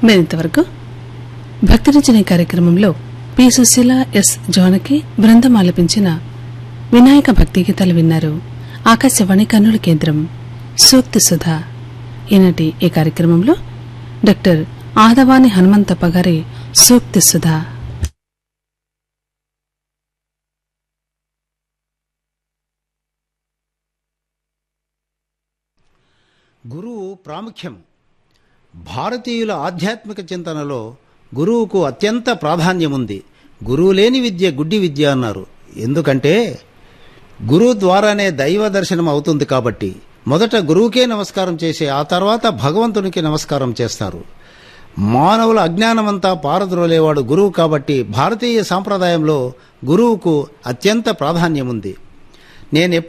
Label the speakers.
Speaker 1: మరింతవరకు భక్తిరచన కార్యక్రమంలో P Susheela yes Janaki బృందం ఆలపించిన వినాయక భక్తి గీతాలు విన్నారు ఆకాశవాణి కర్నూలు కేంద్రం సూక్తి సుధా ఈనాటి ఈ కార్యక్రమంలో డాక్టర్ ఆదవాని హనుమంతప్ప గారి సూక్తి సుధా
Speaker 2: గురువు ప్రాముఖ్యం భారతీయుల ఆధ్యాత్మిక చింతనలో గురువుకు అత్యంత ప్రాధాన్యముంది గురువు లేని విద్య గుడ్డి విద్య అన్నారు ఎందుకంటే గురువు ద్వారానే దైవ దర్శనం అవుతుంది కాబట్టి మొదట గురువుకే నమస్కారం చేసి ఆ తర్వాత భగవంతునికి నమస్కారం చేస్తారు మానవుల అజ్ఞానమంతా పారద్రోలేవాడు గురువు కాబట్టి భారతీయ సాంప్రదాయంలో గురువుకు అత్యంత ప్రాధాన్యముంది నేను